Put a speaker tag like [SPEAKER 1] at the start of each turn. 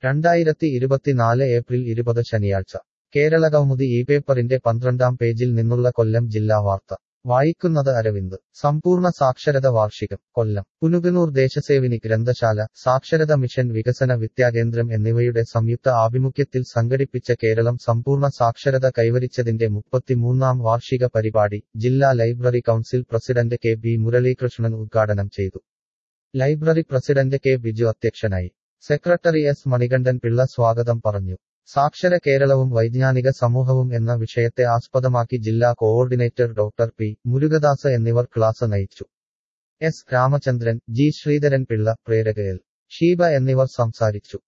[SPEAKER 1] രണ്ടായിരത്തി ഇരുപത്തിനാല് ഏപ്രിൽ ഇരുപത് ശനിയാഴ്ച കേരളകൗമുദി ഈ പേപ്പറിന്റെ പന്ത്രണ്ടാം പേജിൽ നിന്നുള്ള കൊല്ലം ജില്ലാ വാർത്ത വായിക്കുന്നത് അരവിന്ദ് സമ്പൂർണ്ണ സാക്ഷരത വാർഷികം കൊല്ലം പുനുകനൂർ ദേശസേവിനി ഗ്രന്ഥശാല സാക്ഷരത മിഷൻ വികസന വിദ്യാകേന്ദ്രം എന്നിവയുടെ സംയുക്ത ആഭിമുഖ്യത്തിൽ സംഘടിപ്പിച്ച കേരളം സമ്പൂർണ്ണ സാക്ഷരത കൈവരിച്ചതിന്റെ മുപ്പത്തിമൂന്നാം വാർഷിക പരിപാടി ജില്ലാ library council president K B Muralikrishnan ഉദ്ഘാടനം ചെയ്തു ലൈബ്രറി പ്രസിഡന്റ് കെ ബിജു അധ്യക്ഷനായി സെക്രട്ടറി എസ് മണികണ്ഠൻ പിള്ള സ്വാഗതം പറഞ്ഞു സാക്ഷര കേരളവും വൈജ്ഞാനിക സമൂഹവും എന്ന വിഷയത്തെ ആസ്പദമാക്കി ജില്ലാ കോഓർഡിനേറ്റർ ഡോക്ടർ പി മുരുകദാസ് എന്നിവർ ക്ലാസ് നയിച്ചു എസ് രാമചന്ദ്രൻ ജി ശ്രീധരൻ പിള്ള പ്രേരക എൽ ഷീബ എന്നിവർ സംസാരിച്ചു